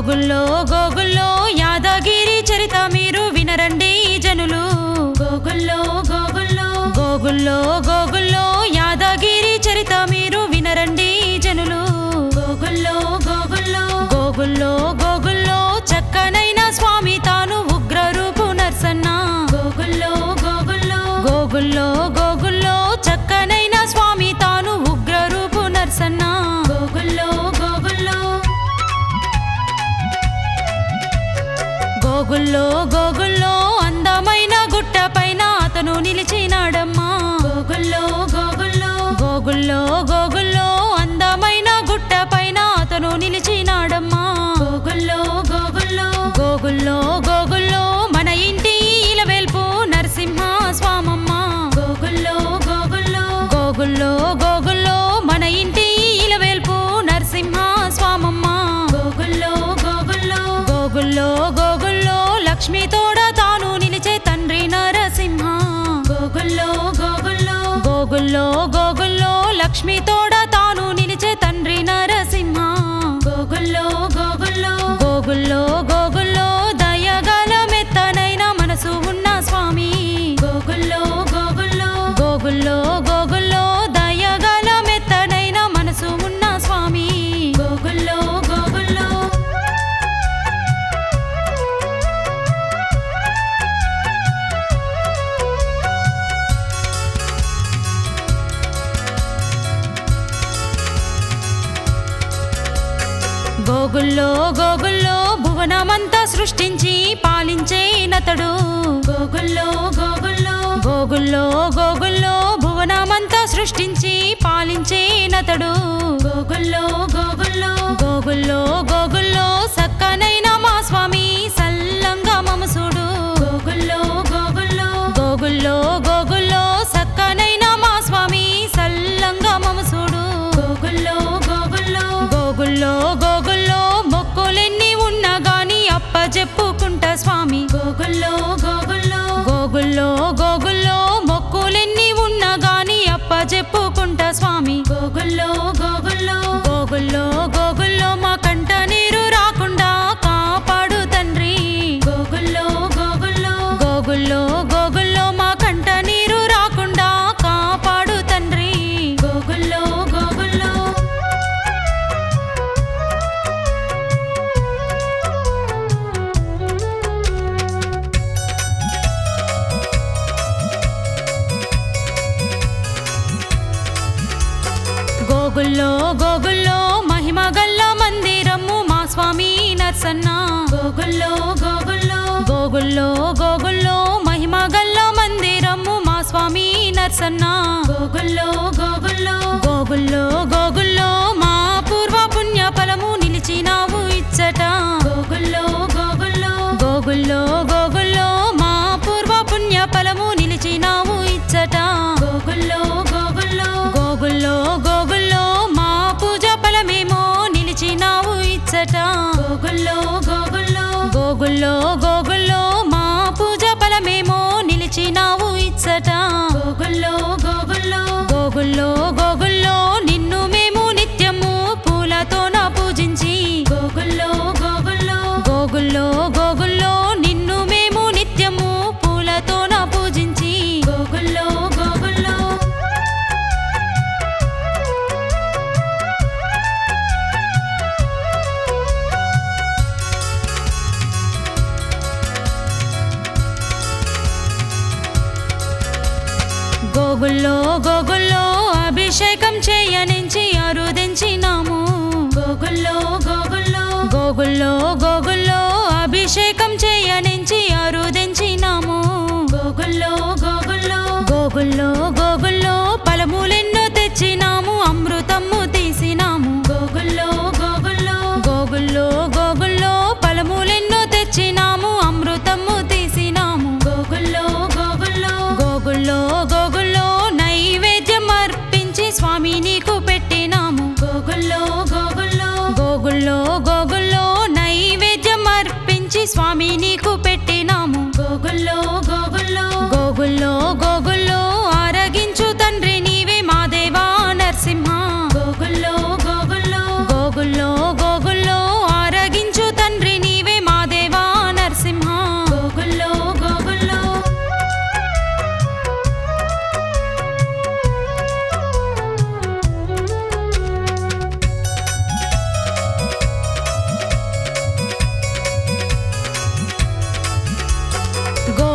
గోగుల్లో గోగుల్లో యాదగిరి చరిత మీరు వినరండి జనులు గోగుల్లో గోగుల్లో గోగుల్లో గోగుల్లో యాదగిరి చరిత మీరు వినరండి జనులు గోగుల్లో గోగుల్లో గోగుల్లో గోగుల్లో చక్కనైన స్వామి తాను ఉగ్ర రూపు నర్సన్న గోగుల్లో గోగుల్లో గోగుల్లో గోగుల్లో చక్కనైన స్వామి తాను ఉగ్ర రూపు నర్సన్న గోగుల్లో గోగుల్లో గోగుల్లో గోగుల్లో అందమైన గుట్ట పైన అతను నిలిచినాడమ్మా గోగుల్లో గోగుల్లో గోగుల్లో గోగుల్లో అందమైన గుట్ట పైన అతను నిలిచినాడమ్మా గోగుల్లో గోగుల్లో గోగుల్లో గోగుల్లో మన ఇంటి ఇలవేల్పు నరసింహ స్వామమ్మ గోగుల్లో గోగుల్లో గోగుల్లో గోగుల్లో మన ఇంటి ఇలవేల్పు నరసింహ స్వామమ్మ గోగుల్లో గోగుల్లో గోగుల్లో గోగుల్లో లక్ష్మి తోడ తాను నిలిచే తండ్రి నరసింహ గోగుల్లో గోగుల్లో గోగుల్లో గోగుల్లో లక్ష్మి తోడ తాను నిలిచే తండ్రి నరసింహ గోగుల్లో గోగుల్లో గోగుల్లో గోగుల్లో దయగల మెత్తనైన మనసు ఉన్న స్వామి గోగుల్లో గోగుల్లో గోగుల్లో గోగుల్లో దయగల మెత్తనైన మనసు ఉన్న స్వామి గోగుల్లో గోగుల్లో గోగుల్లో గోగుల్లో భువనమంతా సృష్టించి పాలించే నతడు గోగుల్లో గోగుల్లో గోగుల్లో గోగుల్లో భువనమంతా సృష్టించి పాలించే నతడు గోగుల్లో గోగుల్లో గోగుల్లో గోగుల్లో సక్కనైన మా స్వామి సల్లంగా మమసుడు గోగుల్లో గోగుల్లో గోగుల్లో గోగుల్లో సక్కనైన మా స్వామి సల్లంగా మమసుడు గోగుల్లో గోగుల్లో గోగుల్లో గోగుల్లో మొక్కులెన్ని ఉన్నా గాని అప్ప చెప్పుకుంటా స్వామి గోగుల్లో గోగుల్లో గోగుల్లో గోగుల్లో మొక్కులెన్ని ఉన్నా గాని అప్ప చెప్పుకుంటా స్వామి గోగుల్లో గోగుల్లో గోగుల్లో గోగుల్లో మా కంట నీరు రాకుండా కాపాడు తండ్రి గోగుల్లో గోగుల్లో గోగుల్లో గోగుల్లో మా కంట నీరు రాకుండా కాపాడు తండ్రి గోగుల్లో గోగుల్లో గోగుల్లో గోగుల్లో మహిమ గల్ల మందిరము మా స్వామి నర్సన్న గోగుల్లో గోగుల్లో గోగుల్లో గోగుల్లో మహిమ గల్ల మందిరము మా స్వామి నర్సన్న గోగుల్లో గోగుల్లో గోగుల్లో గోగుల్లో మా పూర్వ పుణ్య ఫలము నిలిచినావు ఇచ్చట గోగుల్లో గోగుల్లో గోగుల్లో గోగుల్లో మా పూర్వ పుణ్య ఫలము నిలిచినావు ఇచ్చట గోగుల్లో గోగుల్లో గోగుల్లో గోగుల్లో మా పూజ ఫలమేమో నిలిచినావు ఇచ్చట గోగుల్లో గోగుల్లో గోగుల్లో గోగుల్లో మా పూజ ఫలమేమో నిలిచినావు ఇచ్చట గోగుల్లో గోగుల్లో గోగుల్లో గోగుల్లో నిన్ను మేము నిత్యము పూలతోన పూజించి గోగుల్లో గోగుల్లో గోగుల్లో గోగుల్లో నిన్ను మేము నిత్యము పూలతోన పూజించి గోగుల్లో గోగుల్లో గోగుల్లో గోగుల్లో అభిషేకం చేయనించి అరుదించినాము గోగుల్లో గోగుల్లో గోగుల్లో గోగుల్లో అభిషేకం చేయనించి అరుదించినాము గోగుల్లో గోగుల్లో గోగుల్లో గోగుల్లో ఫలములెన్నో తెచ్చినాము అమృతము తీసినాము గోగుల్లో గోగుల్లో గోగుల్లో గోగుల్లో ఫలములెన్నో తెచ్చినాము అమృతము తీసినాము గోగుల్లో గోగుల్లో గోగుల్లో గోగుల్లో నైవేద్యం అర్పించి స్వామి నీకు పెట్టినాము గోగుల్లో గోగుల్లో గోగుల్లో గోగుల్లో నైవేద్యం అర్పించి స్వామి నీకు పెట్టి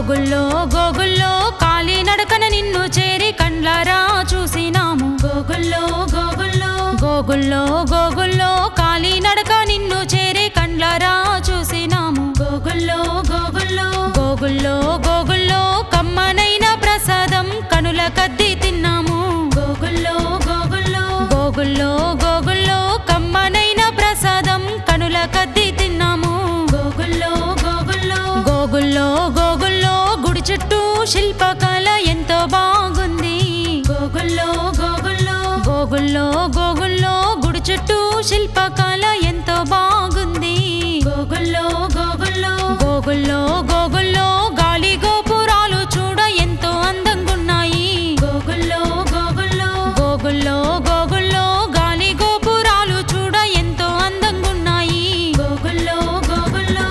గోగుల్లో గోగుల్లో కాలి నడకన నిన్ను చేరి కండ్లారా చూసినాము గోగుల్లో గోగుల్లో గోగుల్లో గోగుల్లో కాలి నడక నిన్ను చేరి కండ్లారా చూసినాము గోగుల్లో గోగుల్లో గోగుల్లో గోగుల్లో కమ్మనైన ప్రసాదం కనుల కద్ది తిన్నాము గోగుల్లో గోగుల్లో గోగుల్లో గోగుల్లో కమ్మనైన ప్రసాదం కనుల కద్ది తిన్నాము గోగుల్లో గోగుల్లో గోగుల్లో గోగుల్లో గుడి చుట్టూ శిల్పకళ ఎంతో బాగుంది గోగుల్లో గోగుల్లో గోగుల్లో గోగుల్లో గుడి చుట్టూ శిల్పకళ ఎంతో బాగుంది గోగుల్లో గోగుల్లో గోగుల్లో గోగుల్లో గాలి గోపురాలు చూడ ఎంతో అందంగున్నాయి గోగుల్లో గోగుల్లో గోగుల్లో గోగుల్లో గాలి గోపురాలు చూడ ఎంతో అందంగున్నాయి గోగుల్లో గోగుల్లో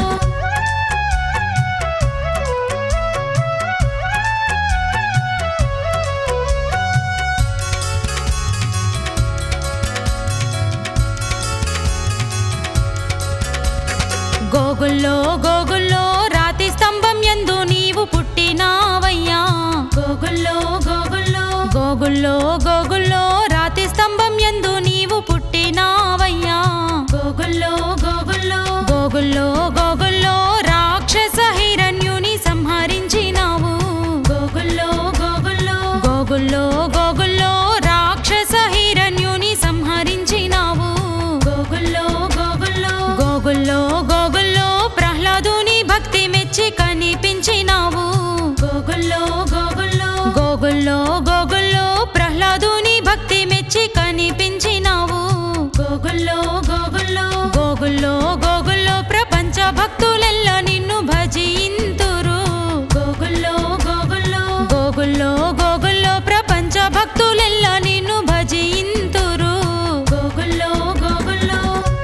గోగుల్లో గోగుల్లో రాతి స్తంభం ఎందు నీవు పుట్టినావయ్యా గోగుల్లో గోగుల్లో గోగుల్లో గోగుల్లో రాతి స్తంభం ఎందు నీవు పుట్టినావయ్యా గోగుల్లో గోగుల్లో గోగుల్లో గోగుల్లో రాక్షస హిరణ్యుని సంహరించినావు గోగుల్లో గోగుల్లో గోగుల్లో గోగుల్లో రాక్షస హిరణ్యుని సంహరించినావు గోగుల్లో గోగుల్లో గోగుల్లో గోగుల్లో ప్రహ్లాదుని భక్తి మెచ్చి కనిపించినావు గోగుల్లో గోగుల్లో గోగుల్లో గోగుల్లో ప్రహ్లాదుని భక్తి మెచ్చి కనిపించినావు గోగుల్లో గోగుల్లో గోగుల్లో గోగుల్లో ప్రపంచ భక్తులెల్ల నిన్ను భజింతురు గోగుల్లో గోగుల్లో గోగుల్లో గోగుల్లో ప్రపంచ భక్తులెల్ల నిన్ను భజింతురు గోగుల్లో గోగుల్లో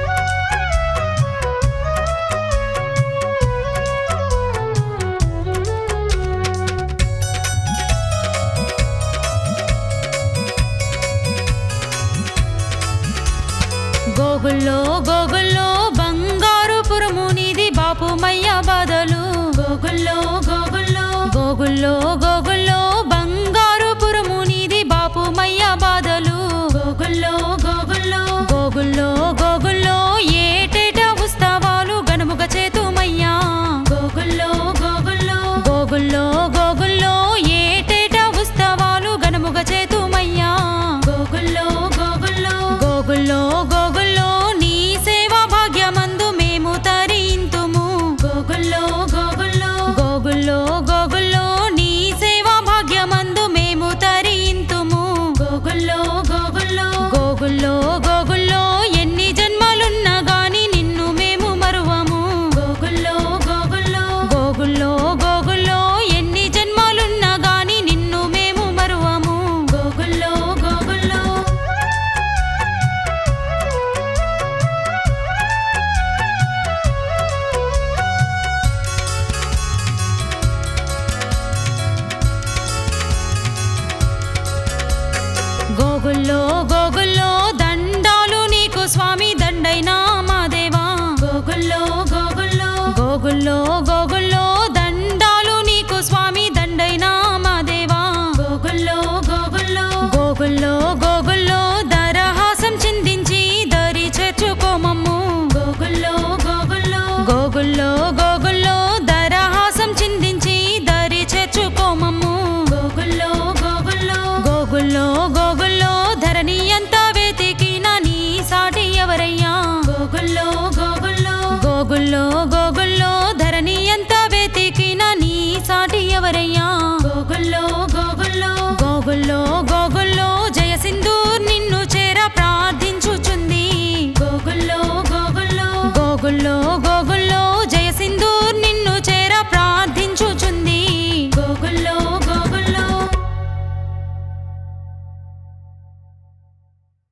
గోగుల్లో గోగుల్లో బంగారు పురమునిది బాపుమయ్య బాధలు గోగుల్లో గోగుల్లో గోగుల్లో గోగుల్లో బంగారు పురమునిది బాపుమయ్య బాధలు గోగుల్లో గోగుల్లో గోగుల్లో గోగుల్లో ఏటేట ఉత్సవాలు గనుముగ చేతుమయ్యా గోగుల్లో గోగుల్లో గోగుల్లో గోగుల్లో ఏటేట ఉత్సవాలు గనుముగ చేతుమయ్యా గోగుల్లో గోగుల్లో గోగుల్లో గోగుల్లో నీ సేవా భాగ్యమందు మేము తరింతుము గోగుల్లో గోగుల్లో గోగుల్లో గోగుల్లో నీ సేవా భాగ్యమందు మేము తరింతుము గోగుల్లో గోగుల్లో గోగుల్లో గోగుల్లో ఎన్ని జన్మలున్నా గాని నిన్ను మేము మరువము గోగుల్లో గోగుల్లో గోగుల్లో గోగుల్లో ఎన్ని జన్మలున్నా గాని నిన్ను మేము మరువము గోగుల్లో గోగుల్లో గోగుల్లో గోగుల్లో దండాలు నీకు స్వామి దండైనా మా దేవా గోగుల్లో గోగుల్లో గోగుల్లో గోగుల్లో దండాలు నీకు స్వామి దండైనా మా దేవా గోగుల్లో గోగుల్లో గోగుల్లో గోగుల్లో దరహాసం చిందించి దరి చేర్చుకోమమ్ము గోగుల్లో గోగుల్లో గోగుల్లో గోగుల్లో దరహాసం చిందించి దరి చేర్చుకోమమ్ము గోగుల్లో గోగుల్లో గోగుల్లో గోగుల్లో ధరణి అంతా వెతికిన నీ సాటి ఎవరయ్యా గోగుల్లో గోగుల్లో గోగుల్లో గో